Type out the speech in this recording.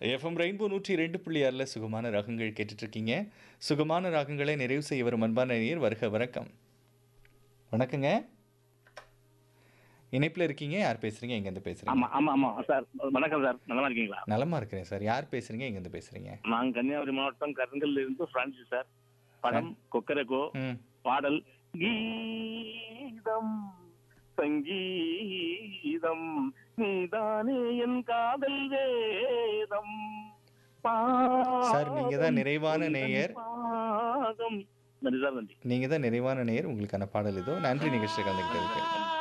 FM rainbow நூற்றி ரெண்டு புள்ளி ஆறில் சுகமான ராகங்கள் கேட்டுட்டு இருக்கீங்க சுகமான ராகங்களை நிறைவு செய்ய வரும் அன்பான நேயர் வருக வணக்கம் வணக்கங்க இணைப்பில் இருக்கீங்க யார் பேசுறீங்க எங்கேருந்து பேசுறீங்க ஆமா ஆமா ஆமா சார் வணக்கம் சார் நல்லா இருக்கீங்களா நலமா இருக்கிறேன் சார் யார் பேசுறீங்க எங்கேருந்து பேசுறீங்க நான் கன்னியாகுமரி மாவட்டம் கருங்கல்ல இருந்து பிரான்சிஸ் சார் படம் கொக்கரகோ ம் பாடல் கீதம் சங்கீதம் நீதானே என் காதல் வேதம் சார், நீங்க தான் நிறைவான நேயர். பாதம் நன்றி சார் நன்றி நீங்கள் தான் நிறைவான நேயர் உங்களுக்கான பாடல் இதோ நன்றி நிகழ்ச்சியில் கலந்துக்கிட்டதுக்கு